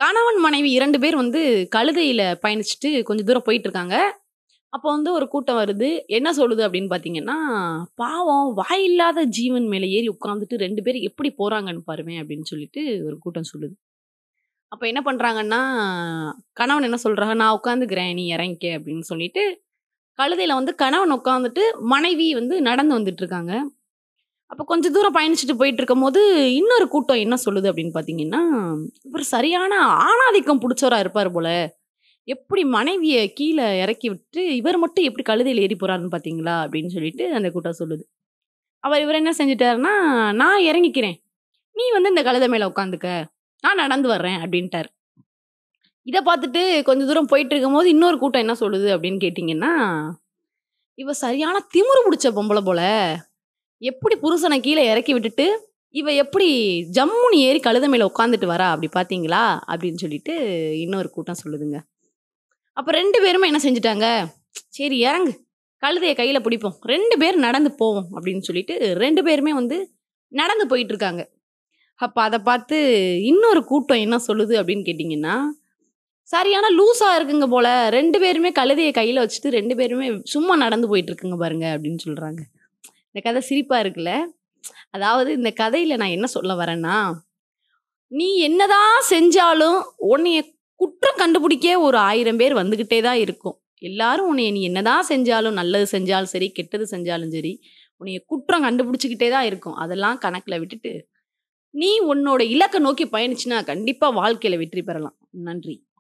கணவன், மனைவி 2 பேர் வந்து கழுதையில பயணிச்சுட்டு கொஞ்சம் தூரம் போயிட்டுருக்காங்க. அப்போ வந்து ஒரு கூட்டம் வருது. என்ன சொல்லுது அப்படின்னு பார்த்தீங்கன்னா, "பாவம் வாயில்லாத ஜீவன் மேல ஏறி உட்காந்துட்டு 2 பேரும் எப்படி போறாங்கன்னு பாருவேன்" அப்படின்னு சொல்லிட்டு ஒரு கூட்டம் சொல்லுது. அப்ப என்ன பண்றாங்கன்னா, கணவன் என்ன சொல்றாங்க, "நான் உட்காந்துக்கிறேன். நீ இறங்கிக்க" அப்படின்னு சொல்லிட்டு, கழுதையில வந்து கணவன் உட்காந்துட்டு, மனைவி வந்து நடந்து வந்துட்டுருக்காங்க. அப்ப கொஞ்சம் தூரம் பயணிச்சுட்டு போயிட்டுருக்கும்போது, இன்னொரு கூட்டம் என்ன சொல்லுது அப்படின்னு பார்த்தீங்கன்னா, "இவரு சரியான ஆணாதிக்கம் புடிச்சவரா இருப்பாரு போல. எப்படி மனைவிய கீழ இறக்கி விட்டு, இவர் மட்டும் எப்படி கழுதையில ஏறி போறாருன்னு பார்த்தீங்களா?" அப்படின்னு சொல்லிட்டு அந்த கூட்டம் சொல்லுது. அவர் இவரு என்ன செஞ்சுட்டாருன்னா, "நான் இறங்கிக்கிறேன். நீ வந்து இந்த கழுதை மேல உட்காந்துக்க. நான் நடந்து வர்றேன்" அப்படின்ட்டாரு. இத பார்த்துட்டு கொஞ்சம் தூரம் போயிட்டுருக்கும்போது, இன்னொரு கூட்டம் என்ன சொல்லுது அப்படின்னு கேட்டீங்கன்னா, "இவ சரியான திமிரு புடிச்ச பொம்பள போல. எப்படி புருஷன கீழ இறக்கி விட்டுட்டு, இவ எப்படி ஜம்முன்னு ஏறி கழுதை மேல உட்காந்துட்டு வரா அப்படி பார்த்தீங்களா?" அப்படின்னு சொல்லிட்டு இன்னொரு கூட்டம் சொல்லுதுங்க. அப்ப 2 பேருமே என்ன செஞ்சுட்டாங்க, "சரி இறங்கு. கழுதைய கையில பிடிப்போம். 2 பேரும் நடந்து போவோம்" அப்படின்னு சொல்லிட்டு 2 பேருமே வந்து நடந்து போயிட்டுருக்காங்க. அப்ப அத பார்த்து இன்னொரு கூட்டம் என்ன சொல்லுது அப்படின்னு கேட்டீங்கன்னா, "சரியான லூசா இருக்குங்க போல. 2 பேருமே கழுதைய கையில வச்சுட்டு 2 பேருமே சும்மா நடந்து போயிட்டுருக்குங்க பாருங்க" அப்படின்னு சொல்றாங்க. இந்த கதை சிரிப்பா இருக்குல்ல. அதாவது இந்த கதையில நான் என்ன சொல்ல வரேன்னா, நீ என்னதான் செஞ்சாலும் உன்னைய குற்றம் கண்டுபிடிக்க ஒரு 1000 பேர் வந்துகிட்டே தான் இருக்கும். எல்லாரும் உன்னைய நீ என்னதான் செஞ்சாலும், நல்லது செஞ்சாலும் சரி, கெட்டது செஞ்சாலும் சரி, உன்னைய குற்றம் கண்டுபிடிச்சுக்கிட்டே தான் இருக்கும். அதெல்லாம் கணக்குல விட்டுட்டு, நீ உன்னோட இலக்க நோக்கி பயணிச்சினா, கண்டிப்பா வாழ்க்கையில வெற்றி பெறலாம். நன்றி.